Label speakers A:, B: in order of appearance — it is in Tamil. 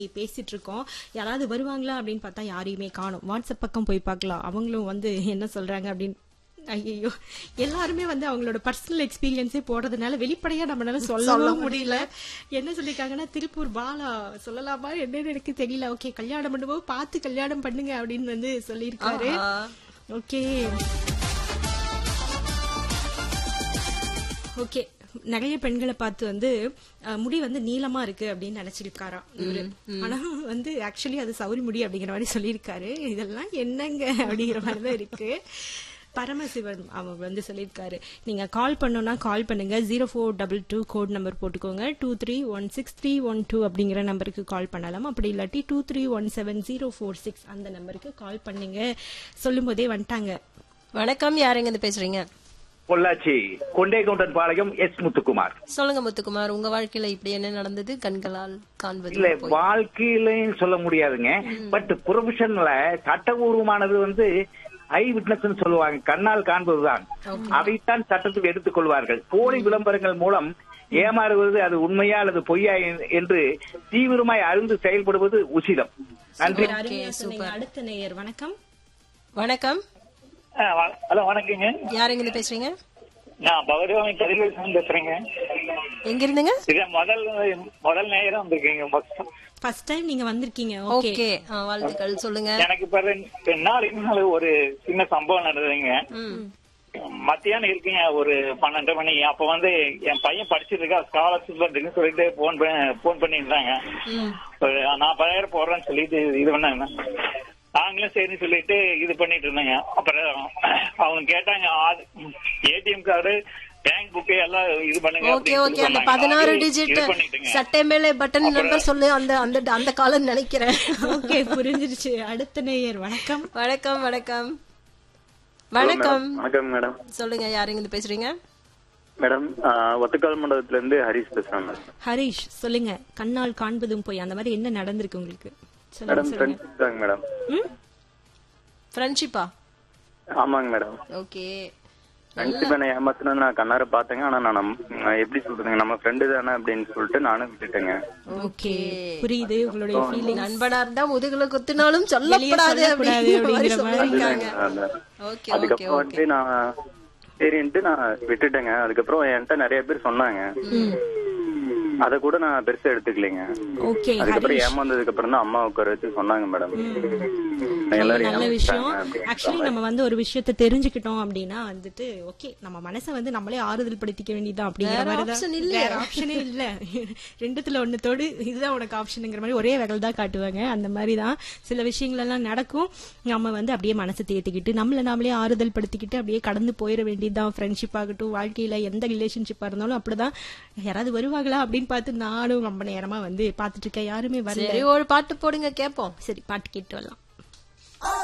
A: பேசிட்டு இருக்கோம் யாராவது வருவாங்களா அப்படின்னு பார்த்தா யாரையுமே காணும் வாட்ஸ்அப் பக்கம் போய் பார்க்கலாம் அவங்களும் வந்து என்ன சொல்றாங்க அப்படின்னு ஐயோ எல்லாருமே வந்து அவங்களோட பர்சனல் எக்ஸ்பீரியன்ஸே போடுறதுனால வெளிப்படையா நம்மளால சொல்லவும் முடியல என்ன சொல்லிருக்காங்கன்னா திருப்பூர் பாலா சொல்லலாமா என்னன்னு எனக்கு தெரியல ஓகே கல்யாணம் பண்ணும்போது பார்த்து கல்யாணம் பண்ணுங்க அப்படின்னு வந்து சொல்லியிருக்காரு ஓகே ஓகே நிறைய பெண்களை பார்த்து வந்து அஹ், முடி வந்து நீளமா இருக்கு அப்படின்னு நினைச்சிருக்காராம் இவரு ஆனா வந்து ஆக்சுவலி அது சௌரி முடி அப்படிங்கிற மாதிரி சொல்லியிருக்காரு இதெல்லாம் என்னங்க அப்படிங்கிற மாதிரி தான் இருக்கு பரமசிவன் அவங்க வந்து சொல்லியிருக்காரு நீங்க கால் பண்ணோம்னா கால் பண்ணுங்க zero four double two code number போட்டுக்கோங்க two three one six three one two அப்படிங்கிற நம்பருக்கு கால் பண்ணலாம் அப்படி இல்லாட்டி two three one seven zero four six அந்த நம்பருக்கு கால் பண்ணுங்க சொல்லும் போதே வந்துட்டாங்க
B: வணக்கம் யாருங்க இருந்து பேசுறீங்க
C: பொள்ளாச்சி கொண்டேகவுண்டன் பாளையம் எஸ் முத்துக்குமார்
B: சொல்லுங்க முத்துக்குமார் உங்க வாழ்க்கையில இப்படி என்ன நடந்தது கண்களால் காண்பது
C: இல்ல வாழ்க்கையிலையும் சொல்ல முடியாதுங்க பட் ப்ரொஃபஷன்ல சட்டபூர்வமானது வந்து ஐ விட்னஸ் சொல்லுவாங்க கண்ணால் காண்பதுதான் அதைத்தான் சட்டத்துக்கு எடுத்துக் கொள்வார்கள் போலி விளம்பரங்கள் மூலம் ஏமாறுவது அது உண்மையா அல்லது பொய்யா எ- என்று தீவிரமாய் அறிந்து செயல்படுவது உசிதம் நன்றி
A: ஒரு அருமையா சொன்னீங்க அடுத்த நேயர் வணக்கம்
B: வணக்கம்
D: ஹலோ வணக்கங்க
B: யாருங்க இருந்து பேசுறீங்க
D: நான் பகவதிவாமி கதிர்வேசன் பேசுறேங்க
B: எங்க இருந்துங்க
D: இது முதல் முதல் நேரம் வந்திருக்கீங்க first.
A: ஃபர்ஸ்ட் டைம் நீங்க வந்திருக்கீங்க ஓகே
B: ஓகே வாழ்த்துக்கள் சொல்லுங்க
D: எனக்கு இப்ப ரெண்டு ரெண்டு நாளைக்கு முன்னால ஒரு சின்ன சம்பவம் நடந்ததுங்க
B: ம்.
D: மத்தியானம் இருக்குங்க ஒரு பன்னெண்டு மணி அப்ப வந்து என் பையன் படிச்சிட்டு இருக்கா ஸ்காலர்ஷிப் வருதுன்னு சொல்லிட்டு போன் போன் பண்ணியிருந்தாங்க ஒரு நாற்பதாயிரம் போடுறேன்னு சொல்லிட்டு இது பண்ணாங்க நாங்களும் சரி சொல்லிட்டு இது பண்ணிட்டு இருந்தாங்க அப்புறம் அவங்க கேட்டாங்க ஏடிஎம் கார்டு பேங்க் புக்கு எல்லாம் இது பண்ணுங்க
B: ஓகே
D: அப்படின்னு
B: ஓகே அந்த
D: சொன்னாங்க.
B: பதினாறு
D: அது
B: டிஜிட்
D: இது பண்ணிட்டுங்க.
B: சட்டை மேலே பட்டன் நம்பர் சொல்லு அந்த அந்த அந்த காலம் நினைக்கிறேன்
A: ஓகே புரிஞ்சிருச்சு அடுத்த நேயர் வணக்கம்
B: வணக்கம் வணக்கம் வணக்கம்
E: வணக்கம் மேடம்
B: சொல்லுங்க யாருங்க இருந்து பேசுறீங்க
E: மேடம் ஆஹ், ஒத்தக்கால் மண்டபத்துல இருந்து ஹரிஷ் பேசுறேன் மேடம்
A: ஹரிஷ் சொல்லுங்க கண்ணால் காண்பதும் போய் அந்த மாதிரி என்ன நடந்திருக்கு உங்களுக்கு சொல்லுங்க
E: மேடம்
A: சொல்லுங்க
E: ஃப்ரெண்ட்ஸ் தாங்க மேடம்
A: ம்?
B: ஃப்ரெண்ட்ஷிப்பா
E: ஆமாங்க மேடம்
B: ஓகே
E: ஃப்ரெண்ட்ஷிப் என்ன ஏமாத்தினது நான் கண்ணார பார்த்தேங்க ஆனா நான் நம்- நான் எப்படி சொல்றதுங்க நம்ம ஃப்ரெண்டு தானே அப்படின்னு சொல்லிட்டு நானும் விட்டுட்டேங்க
A: ஓகே புரியுது உங்களுடைய ஃபீலிங்
B: நண்பனா இருந்தா முதுகுல குத்தினாலும் சொல்லப்படாது
A: சொல்லக்கூடாது
B: அப்படிங்கிற மாதிரி
A: அப்படிங்கிற மாதிரி.
B: சொல்லிருக்காங்க
E: அதான்.
B: ஓகே ஓகே
E: அதுக்கப்புறம் வந்துட்டு நான் சரின்ட்டு நான் விட்டுட்டேங்க அதுக்கப்புறம் என்கிட்ட நிறைய பேர் சொன்னாங்க அத கூட நான் பெருசா எடுத்துக்கலைங்க
A: ஓகே
E: அதுக்கப்புறம் ஏமாந்ததுக்கு அப்புறம் தான் அம்மா உட்கார வச்சு சொன்னாங்க மேடம் எல்லாரும்
A: நல்ல விஷயம்
E: ஏமாத்திட்டாங்க அப்படின்னு.
A: ஆக்சுவலி நம்ம வந்து ஒரு விஷயத்தை தெரிஞ்சுக்கிட்டோம் அப்படின்னா வந்துட்டு ஓகே நம்ம மனசை வந்து நம்மளே ஆறுதல் படுத்திக்க வேண்டியதுதான் அப்படிங்கிற
B: வேற
A: மாதிரி
B: option
A: தான்
B: இல்ல.
A: வேற ஆப்ஷனே இல்ல ரெண்டுத்துல ஒண்ணுத்தோடு இதுதான் உனக்கு ஆப்ஷனுங்கிற மாதிரி ஒரே வகல் தான் காட்டுவாங்க அந்த மாதிரி தான் சில விஷயங்கள் எல்லாம் நடக்கும் நம்ம வந்து அப்படியே மனசை தேத்திக்கிட்டு நம்மள நாமளே ஆறுதல் படுத்திக்கிட்டு அப்படியே கடந்து போயிட வேண்டியதுதான் ஃப்ரெண்ட்ஷிப் ஆகட்டும் வாழ்க்கையில எந்த ரிலேஷன்ஷிப்பா இருந்தாலும் அப்படிதான் யாராவது வருவாங்களா அப்படின்னு பார்த்து நானும் ரொம்ப நேரமா வந்து பாத்துட்டு இருக்கேன் யாருமே வரல
B: சரி ஒரு பாட்டு போடுங்க கேப்போம்
A: சரி பாட்டு கேட்டு வரலாம்